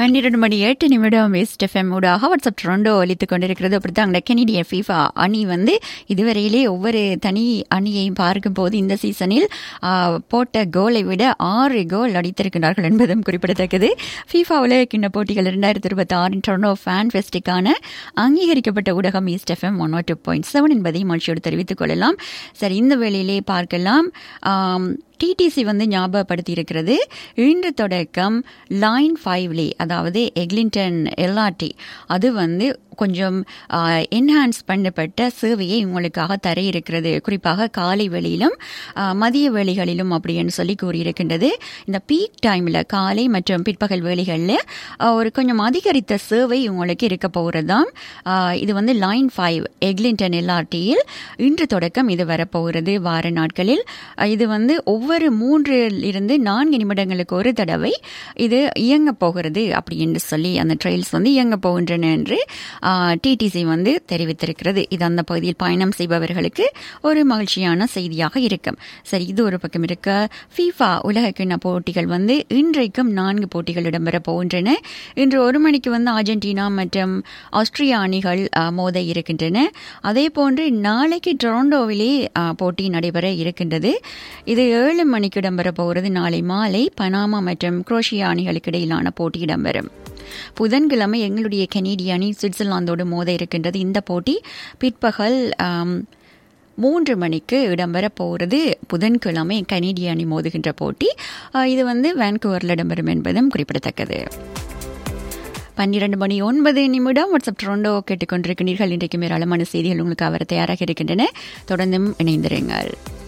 பன்னிரண்டு மணி எட்டு நிமிடம் வெஸ்ட் எஃப்எம் ஊடாக வாட்ஸ்அப் ட்ரெண்டோ ஒலித்துக் கொண்டிருக்கிறது அப்படித்தான் அங்கே கெனடிய ஃபீஃபா அணி வந்து இதுவரையிலே ஒவ்வொரு தனி அணியையும் பார்க்கும்போது இந்த சீசனில் ஆ, போட்ட கோலை விட ஆறு கோல் அடித்திருக்கிறார்கள் என்பதும் குறிப்பிடத்தக்கது ஃபீஃபா உலக கிண்ண போட்டிகள் இரண்டாயிரத்தி இருபத்தி ஆறின் டொர்னோ ஃபேன் ஃபெஸ்டுக்கான அங்கீகரிக்கப்பட்ட ஊடகம் East FM one two point seven என்பதை மகிழ்ச்சியோடு தெரிவித்துக் கொள்ளலாம் சரி இந்த வேளையிலே பார்க்கலாம் ஆம், டிடிசி வந்து ஞாபகப்படுத்தி இருக்கிறது இன்று தொடக்கம் லைன் ஃபைவ்லே அதாவது எக்லிங்டன் எல்ஆர்டி அது வந்து கொஞ்சம் என்ஹான்ஸ் பண்ணப்பட்ட சேவையை உங்களுக்காக தர இருக்கிறது குறிப்பாக காலை வேளையிலும் ஆ, மதிய வேளைகளிலும் அப்படின்னு சொல்லி கூறியிருக்கின்றது இந்த பீக் டைமில் காலை மற்றும் பிற்பகல் வேளைகளில் ஒரு கொஞ்சம் அதிகரித்த சேவை உங்களுக்கு இருக்க போகிறதாம் ஆ, இது வந்து லைன் ஃபைவ் எக்லிங்டன் எல்ஆர்டியில் இன்று தொடக்கம் இது வரப்போகிறது வார நாட்களில் அ, இது வந்து ஒவ்வொரு மூன்றில் இருந்து நான்கு நிமிடங்களுக்கு ஒரு தடவை இது இயங்க போகிறது அப்படின்னு சொல்லி அந்த ட்ரெயில்ஸ் வந்து இயங்க போகின்றன என்று டிடிசி வந்து தெரிவித்திருக்கிறது இது அந்த பகுதியில் பயணம் செய்பவர்களுக்கு ஒரு மகிழ்ச்சியான செய்தியாக இருக்கும் சரி இது ஒரு பக்கம் இருக்க ஃபீஃபா உலக கிண்ண போட்டிகள் வந்து இன்றைக்கும் நான்கு போட்டிகள் இடம்பெற போகின்றன இன்று ஒரு மணிக்கு வந்து அர்ஜென்டினா மற்றும் ஆஸ்திரியா அணிகள் ஆ, மோத இருக்கின்றன அதே போன்று நாளைக்கு டொரண்டோவிலே ஆ, போட்டி நடைபெற இருக்கின்றது இது ஏழு மணிக்கு இடம்பெற போகிறது நாளை மாலை பனாமா மற்றும் குரோஷியா அணிகளுக்கு இடையிலான போட்டி இடம்பெறும் புதன்கிழமை எங்களுடைய கனேடிய அணி சுவிட்சர்லாந்தோடு மோத இருக்கின்றது இந்த போட்டி பிற்பகல் ஆம், மூன்று மணிக்கு இடம்பெற போகிறது புதன்கிழமை கனேடிய அணி மோதுகின்ற போட்டி ஆ, இது வந்து வான்கூவரில் இடம்பெறும் என்பதும் குறிப்பிடத்தக்கது பன்னிரண்டு மணி ஒன்பது நிமிடம் வாட்ஸ்அப் ட்ரோண்டோ கேட்டுக்கொண்டிருக்கிறீர்கள் இன்றைக்கு ஏராளமான செய்திகள் உங்களுக்கு அவர் தயாராக இருக்கின்றன தொடர்ந்தும் இணைந்திருங்கள்